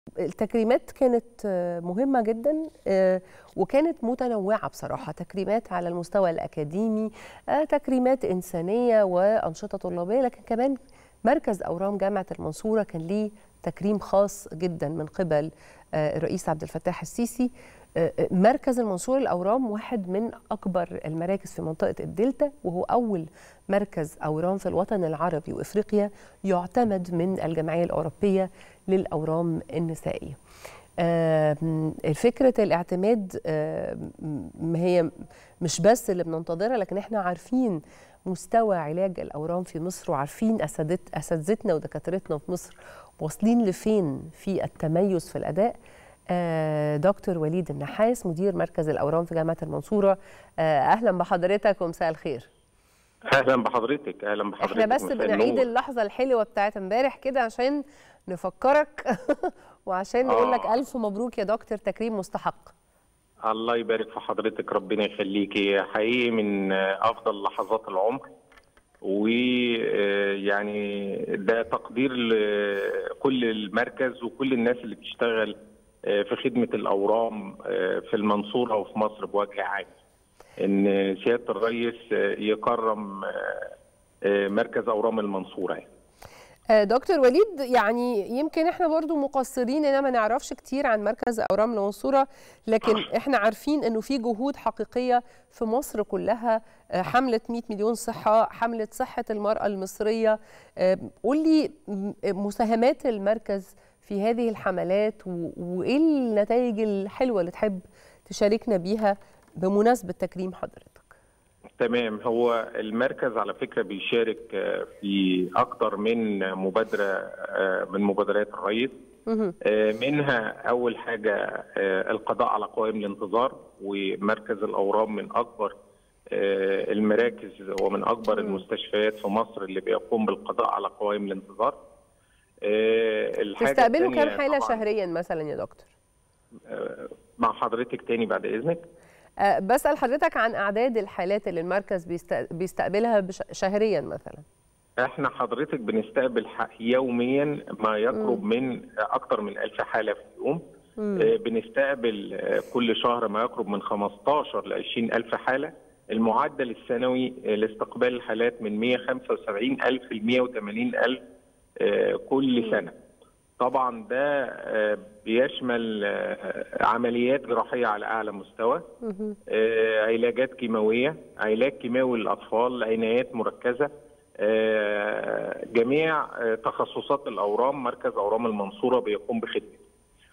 التكريمات كانت مهمة جدا وكانت متنوعة بصراحة تكريمات على المستوى الأكاديمي تكريمات إنسانية وأنشطة طلابية لكن كمان مركز أورام جامعة المنصورة كان ليه تكريم خاص جدا من قبل الرئيس عبد الفتاح السيسي مركز المنصورة الأورام واحد من أكبر المراكز في منطقة الدلتا وهو أول مركز أورام في الوطن العربي وإفريقيا يعتمد من الجمعية الأوروبية للأورام النسائية فكرة الاعتماد هي مش بس اللي بننتظرها لكن احنا عارفين مستوى علاج الأورام في مصر وعارفين أساتذتنا ودكاترتنا في مصر واصلين لفين في التميز في الأداء دكتور وليد النحاس مدير مركز الأورام في جامعة المنصورة أهلا بحضرتك ومساء الخير اهلا بحضرتك اهلا بحضرتك احنا بس بنعيد اللحظه الحلوه بتاعت امبارح كده عشان نفكرك وعشان نقول آه. لك الف مبروك يا دكتور تكريم مستحق الله يبارك في حضرتك ربنا يخليكي حقيقي من افضل لحظات العمر ويعني ده تقدير لكل المركز وكل الناس اللي بتشتغل في خدمه الاورام في المنصوره وفي مصر بوجه عام ان سياده الرئيس يكرم مركز اورام المنصوره يعني. دكتور وليد يعني يمكن احنا برضو مقصرين ان ما نعرفش كتير عن مركز اورام المنصوره لكن احنا عارفين انه في جهود حقيقيه في مصر كلها حمله 100 مليون صحه حمله صحه المراه المصريه قول لي مساهمات المركز في هذه الحملات وايه النتائج الحلوه اللي تحب تشاركنا بيها بمناسبه تكريم حضرتك تمام هو المركز على فكره بيشارك في اكثر من مبادره من مبادرات الرئيس منها اول حاجه القضاء على قوائم الانتظار ومركز الاورام من اكبر المراكز ومن اكبر المستشفيات في مصر اللي بيقوم بالقضاء على قوائم الانتظار تستقبلوا كام حاله شهريا مثلا يا دكتور مع حضرتك تاني بعد اذنك بسأل حضرتك عن أعداد الحالات اللي المركز بيستقبلها شهريا مثلا احنا حضرتك بنستقبل يوميا ما يقرب من أكثر من ألف حالة في اليوم مم. بنستقبل كل شهر ما يقرب من 15 ل 20 ألف حالة المعدل السنوي لاستقبال الحالات من 175 ألف ل 180 ألف كل سنة طبعا ده بيشمل عمليات جراحيه على اعلى مستوى علاجات كيماويه علاج كيماوي للاطفال عنايات مركزه جميع تخصصات الاورام مركز اورام المنصوره بيقوم بخدمته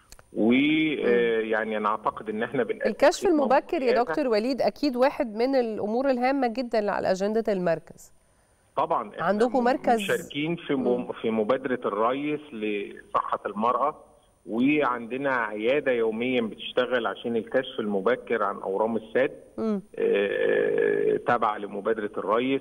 ويعني انا اعتقد ان احنا بنقدم الكشف المبكر يا دكتور وليد اكيد واحد من الامور الهامه جدا على اجنده المركز طبعا عندكم مركز مشاركين في في مبادره الرئيس لصحه المراه وعندنا عياده يوميا بتشتغل عشان الكشف المبكر عن اورام الثدي آه تابعه لمبادره الرئيس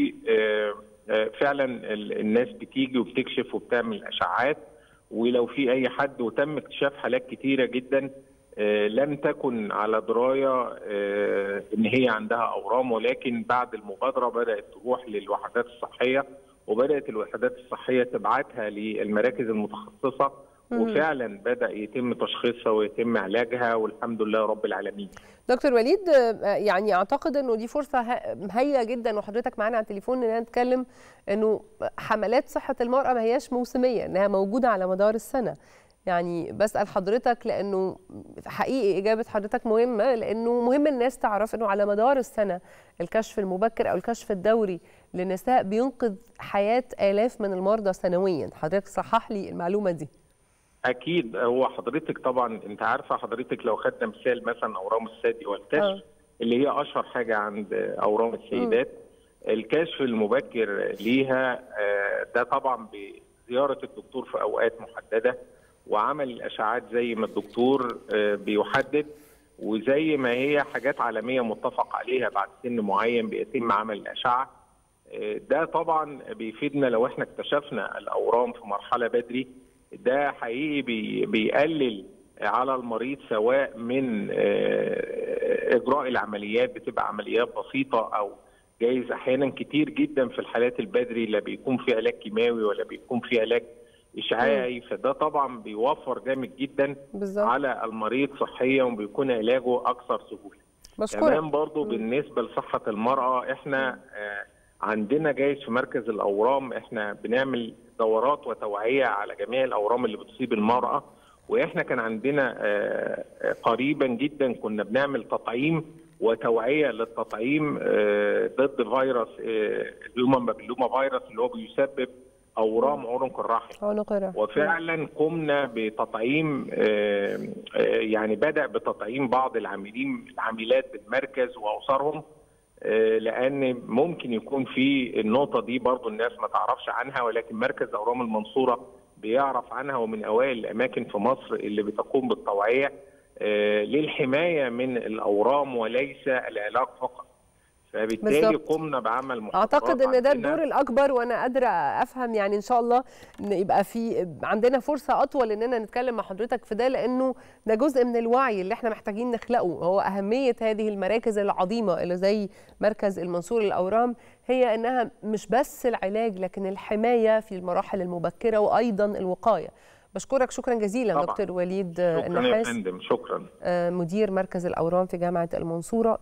وفعلا الناس بتيجي وبتكشف وبتعمل اشعاعات ولو في اي حد وتم اكتشاف حالات كتيره جدا آه لم تكن على درايه آه ان هي عندها اورام ولكن بعد المبادره بدات تروح للوحدات الصحيه وبدات الوحدات الصحيه تبعتها للمراكز المتخصصه وفعلا بدا يتم تشخيصها ويتم علاجها والحمد لله رب العالمين. دكتور وليد يعني اعتقد انه دي فرصه هايله جدا وحضرتك معانا على التليفون ان نتكلم انه حملات صحه المراه ما هياش موسميه انها موجوده على مدار السنه. يعني بسال حضرتك لانه حقيقي اجابه حضرتك مهمه لانه مهم الناس تعرف انه على مدار السنه الكشف المبكر او الكشف الدوري للنساء بينقذ حياه الاف من المرضى سنويا حضرتك صحح لي المعلومه دي اكيد هو حضرتك طبعا انت عارفه حضرتك لو خدنا مثال مثلا اورام الثدي والكشف اللي هي اشهر حاجه عند اورام السيدات م. الكشف المبكر ليها ده طبعا بزياره الدكتور في اوقات محدده وعمل الاشعاعات زي ما الدكتور بيحدد وزي ما هي حاجات عالميه متفق عليها بعد سن معين بيتم عمل الاشعه ده طبعا بيفيدنا لو احنا اكتشفنا الاورام في مرحله بدري ده حقيقي بي بيقلل على المريض سواء من اجراء العمليات بتبقى عمليات بسيطه او جايز احيانا كتير جدا في الحالات البدري لا بيكون في علاج كيماوي ولا بيكون في علاج اشعاعي فده طبعا بيوفر جامد جدا بالظبط على المريض صحيا وبيكون علاجه اكثر سهوله بشكرك كمان برضو بالنسبه لصحه المراه احنا آه، عندنا جايز في مركز الاورام احنا بنعمل دورات وتوعيه على جميع الاورام اللي بتصيب المراه واحنا كان عندنا آه، آه، قريبا جدا كنا بنعمل تطعيم وتوعيه للتطعيم آه، ضد فيروس آه، الهيومن بابيلوما فيروس اللي هو بيسبب اورام عنق الرحم عنق الرحم وفعلا قمنا بتطعيم آه، آه، يعني بدا بتطعيم بعض العاملين العاملات بالمركز واسرهم آه، لان ممكن يكون في النقطه دي برضو الناس ما تعرفش عنها ولكن مركز اورام المنصوره بيعرف عنها ومن اوائل الاماكن في مصر اللي بتقوم بالتوعيه آه، للحمايه من الاورام وليس العلاج فقط فبالتالي بالظبط. قمنا بعمل محاضرات اعتقد ان ده عندنا. الدور الاكبر وانا قادره افهم يعني ان شاء الله ان يبقى في عندنا فرصه اطول اننا نتكلم مع حضرتك في ده لانه ده جزء من الوعي اللي احنا محتاجين نخلقه هو اهميه هذه المراكز العظيمه اللي زي مركز المنصور للاورام هي انها مش بس العلاج لكن الحمايه في المراحل المبكره وايضا الوقايه بشكرك شكرا جزيلا طبعاً. دكتور وليد شكرا يا النحاس فندم شكرا آه، مدير مركز الاورام في جامعه المنصوره